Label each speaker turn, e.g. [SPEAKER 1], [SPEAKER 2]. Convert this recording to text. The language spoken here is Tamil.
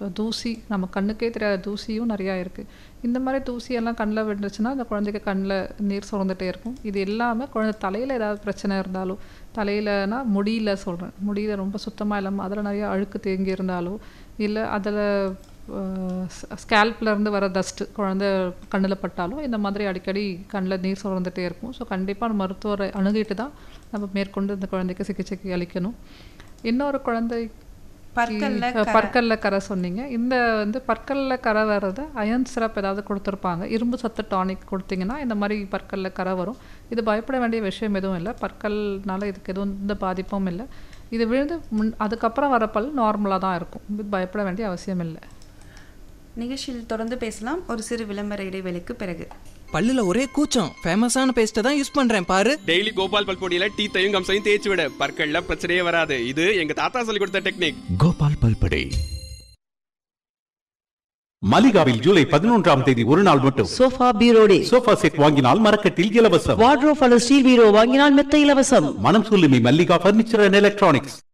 [SPEAKER 1] தூசி நம்ம கண்ணுக்கே தெரியாத தூசியும் நிறையா இருக்குது இந்த மாதிரி தூசியெல்லாம் கண்ணில் விழுந்துச்சுன்னா அந்த குழந்தைக்கு கண்ணில் நீர் சுரந்துட்டே இருக்கும் இது இல்லாமல் குழந்தை தலையில் ஏதாவது பிரச்சனை இருந்தாலோ தலையிலனா முடியல சொல்கிறேன் முடியல ரொம்ப சுத்தமாக இல்லாமல் அதில் நிறைய அழுக்கு தேங்கி இருந்தாலோ இல்லை அதில் ஸ்கேல்ப்ல இருந்து வர டஸ்ட்டு குழந்தை கண்ணில் பட்டாலும் இந்த மாதிரி அடிக்கடி கண்ணில் நீர் சுரந்துட்டே இருக்கும் ஸோ கண்டிப்பாக மருத்துவரை அணுகிட்டு தான் நம்ம மேற்கொண்டு இந்த குழந்தைக்கு சிகிச்சைக்கு அளிக்கணும் இன்னொரு குழந்தை
[SPEAKER 2] பற்கல்ல
[SPEAKER 1] அஹ், பற்கல்ல கரை சொன்னீங்க இந்த வந்து பற்கல்ல கரை வர்றதை அயன் சிரப் ஏதாவது கொடுத்துருப்பாங்க இரும்பு சத்து டானிக் கொடுத்தீங்கன்னா இந்த மாதிரி பற்கல்ல கரை வரும் இது பயப்பட வேண்டிய விஷயம் எதுவும் இல்லை பற்கல்னால இதுக்கு எதுவும் எந்த பாதிப்பும் இல்லை இது விழுந்து முன் அதுக்கப்புறம் வர பல் நார்மலாக தான் இருக்கும் இது பயப்பட வேண்டிய அவசியம் இல்லை
[SPEAKER 2] நிகழ்ச்சியில் தொடர்ந்து பேசலாம் ஒரு சிறு விளம்பர இடைவேளைக்கு பிறகு
[SPEAKER 3] பல்லுல ஒரே கூச்சம் ஃபேமஸான பேஸ்ட்டை தான் யூஸ் பண்றேன் பாரு
[SPEAKER 4] டெய்லி கோபால் பல்பொடியில டீத்தையும் கம்சையும் தேய்ச்சி விட பற்கள்ல பிரச்சனையே வராது இது எங்க தாத்தா சொல்லி கொடுத்த டெக்னிக்
[SPEAKER 5] கோபால் பல்படே மலிகாவில் ஜூலை பதினொன்றாம் தேதி ஒரு நாள் மட்டும்
[SPEAKER 6] சோஃபா பீரோ டே
[SPEAKER 5] சோஃபா செட் வாங்கினால் மரக்கட்டில் இலவசம்
[SPEAKER 6] வார்ட்ரோப் அல்லது ஸ்டீல் பீரோ வாங்கினால் மெத்த இலவசம்
[SPEAKER 5] மனம் சொல்லுமி மல்லிகா பர்னிச்சர் அண்ட் எலக்ட்ரானிக்ஸ்